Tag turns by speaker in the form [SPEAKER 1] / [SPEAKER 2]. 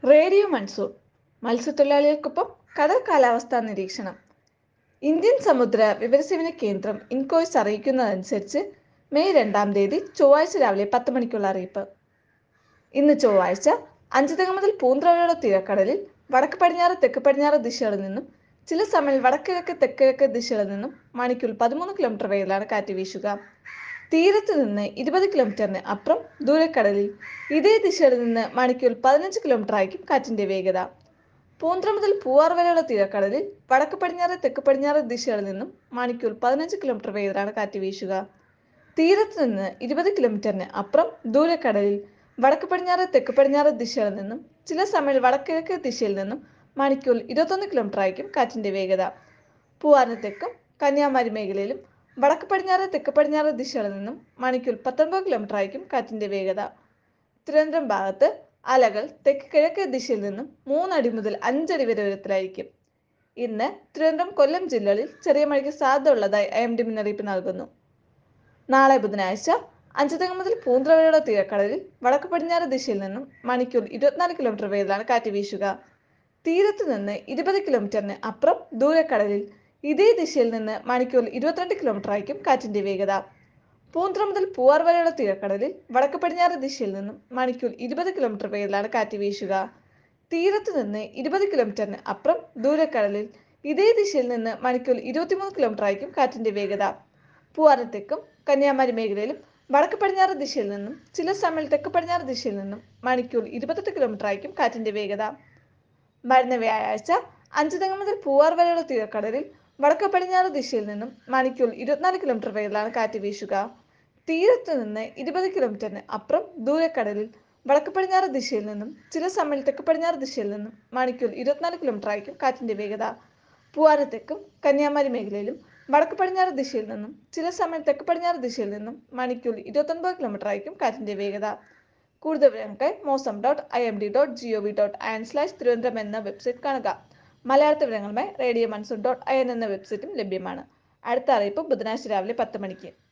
[SPEAKER 1] radio monsoon മത്സ്യത്തൊഴിലാളികൾക്കൊപ്പം കടൽ കാലാവസ്ഥാ നിരീക്ഷണം ഇന്ത്യൻ സമുദ്ര വിവരസേവന കേന്ദ്രം ഇൻകോയ്സ് അറിയിക്കുന്നതനുസരിച്ച് മെയ് രണ്ടാം തീയതി ചൊവ്വാഴ്ച രാവിലെ പത്ത് മണിക്കുള്ള അറിയിപ്പ് ഇന്ന് ചൊവ്വാഴ്ച അഞ്ചുതങ്ങ മുതൽ പൂന്തറവരെയുള്ള തീരക്കടലിൽ വടക്ക് പടിഞ്ഞാറ് തെക്ക് പടിഞ്ഞാറ് ദിശകളിൽ നിന്നും ചില സമയം വടക്കിഴക്ക് തെക്കിഴക്ക് ദിശകളിൽ നിന്നും മണിക്കൂർ പതിമൂന്ന് കിലോമീറ്റർ വേഗത്തിലാണ് കാറ്റ് വീശുക തീരത്ത് നിന്ന് ഇരുപത് കിലോമീറ്ററിന് അപ്പുറം ദൂരക്കടലിൽ ഇതേ ദിശയിൽ നിന്ന് മണിക്കൂർ പതിനഞ്ച് കിലോമീറ്റർ ആയിരിക്കും കാറ്റിന്റെ വേഗത പൂന്തറ മുതൽ പൂവാർ വരെയുള്ള തീരക്കടലിൽ വടക്ക് പടിഞ്ഞാറ് തെക്ക് പടിഞ്ഞാറ് ദിശകളിൽ നിന്നും മണിക്കൂർ പതിനഞ്ച് കിലോമീറ്റർ വേഗത്തിലാണ് കാറ്റ് വീശുക തീരത്ത് നിന്ന് ഇരുപത് കിലോമീറ്ററിന് അപ്പുറം ദൂരക്കടലിൽ വടക്ക് പടിഞ്ഞാറ് തെക്ക് പടിഞ്ഞാറ് ദിശകളിൽ നിന്നും ചില സമയം വടക്കിഴക്ക് ദിശയിൽ നിന്നും മണിക്കൂർ ഇരുപത്തൊന്ന് കിലോമീറ്റർ ആയിരിക്കും കാറ്റിന്റെ വേഗത പൂവാറിന് തെക്കും കന്യാകുമാരി മേഖലയിലും വടക്ക് പടിഞ്ഞാറ് തെക്ക് പടിഞ്ഞാറ് ദിശകളിൽ നിന്നും മണിക്കൂർ പത്തൊൻപത് കിലോമീറ്റർ ആയിരിക്കും കാറ്റിന്റെ വേഗത തിരുവനന്തപുരം ഭാഗത്ത് അലകൾ തെക്ക് കിഴക്ക് ദിശയിൽ നിന്നും മൂന്നടി മുതൽ അഞ്ചടി വരെ ഉയരത്തിലായിരിക്കും ഇന്ന് തിരുവനന്തപുരം കൊല്ലം ജില്ലകളിൽ ചെറിയ മഴയ്ക്ക് സാധ്യത ഉള്ളതായി ഐ എം ഡി മുന്നറിയിപ്പ് നൽകുന്നു നാളെ ബുധനാഴ്ച അഞ്ചുതെങ്ങ് മുതൽ പൂന്തറ വരെയുള്ള തീരക്കടലിൽ വടക്ക് പടിഞ്ഞാറ് ദിശയിൽ നിന്നും മണിക്കൂർ ഇരുപത്തിനാല് കിലോമീറ്റർ വേഗത്തിലാണ് കാറ്റ് വീശുക തീരത്ത് നിന്ന് ഇരുപത് കിലോമീറ്ററിന് അപ്പുറം ദൂരക്കടലിൽ ഇതേ ദിശയിൽ നിന്ന് മണിക്കൂർ ഇരുപത്തിരണ്ട് കിലോമീറ്റർ ആയിരിക്കും കാറ്റിന്റെ വേഗത പൂന്തറ മുതൽ പൂവാർ വരെയുള്ള തീരക്കടലിൽ വടക്ക് പടിഞ്ഞാറ് ദിശയിൽ നിന്നും മണിക്കൂർ ഇരുപത് കിലോമീറ്റർ വേഗത്തിലാണ് കാറ്റ് വീശുക തീരത്ത് നിന്ന് ഇരുപത് കിലോമീറ്ററിന് അപ്പുറം ദൂരക്കടലിൽ ഇതേ ദിശയിൽ നിന്ന് മണിക്കൂർ ഇരുപത്തിമൂന്ന് കിലോമീറ്റർ ആയിരിക്കും കാറ്റിന്റെ വേഗത പൂവാറിന് തെക്കും കന്യാകുമാരി മേഖലയിലും വടക്ക് പടിഞ്ഞാറ് ദിശയിൽ നിന്നും ചില സമയം തെക്ക് പടിഞ്ഞാറ് ദിശയിൽ നിന്നും മണിക്കൂർ ഇരുപത്തെട്ട് കിലോമീറ്റർ ആയിരിക്കും കാറ്റിന്റെ വേഗത വരുന്ന വ്യാഴാഴ്ച അഞ്ചുതെങ്ങ് മുതൽ പൂവാർ വരെയുള്ള തീരക്കടലിൽ വടക്ക് പടിഞ്ഞാറ് ദിശയിൽ നിന്നും മണിക്കൂർ ഇരുപത്തിനാല് കിലോമീറ്റർ വേഗത്തിലാണ് കാറ്റ് വീശുക തീരത്ത് നിന്ന് ഇരുപത് കിലോമീറ്ററിന് അപ്പുറം ദൂരക്കടലിൽ വടക്ക് പടിഞ്ഞാറ് ദിശയിൽ നിന്നും ചില സമയം തെക്ക് പടിഞ്ഞാറ് ദിശയിൽ നിന്നും മണിക്കൂർ ഇരുപത്തിനാല് കിലോമീറ്റർ ആയിരിക്കും കാറ്റിന്റെ വേഗത പൂവാറ് തെക്കും കന്യാകുമാരി മേഖലയിലും വടക്ക് പടിഞ്ഞാറ് ദിശയിൽ നിന്നും ചില സമയം തെക്ക് പടിഞ്ഞാറ് ദിശയിൽ നിന്നും മണിക്കൂർ ഇരുപത്തൊൻപത് കിലോമീറ്റർ ആയിരിക്കും കാറ്റിന്റെ വേഗത കൂടുതൽ വിവരങ്ങൾക്കായി mausam dot I M D dot G O V dot I N slash Thiruvananthapuram എന്ന വെബ്സൈറ്റ് കാണുക മലയാളത്തിൽ വിവരങ്ങളുമായി radio monsoon dot I N എന്ന വെബ്സൈറ്റും ലഭ്യമാണ് അടുത്ത അറിയിപ്പ് ബുധനാഴ്ച രാവിലെ പത്ത് മണിക്ക്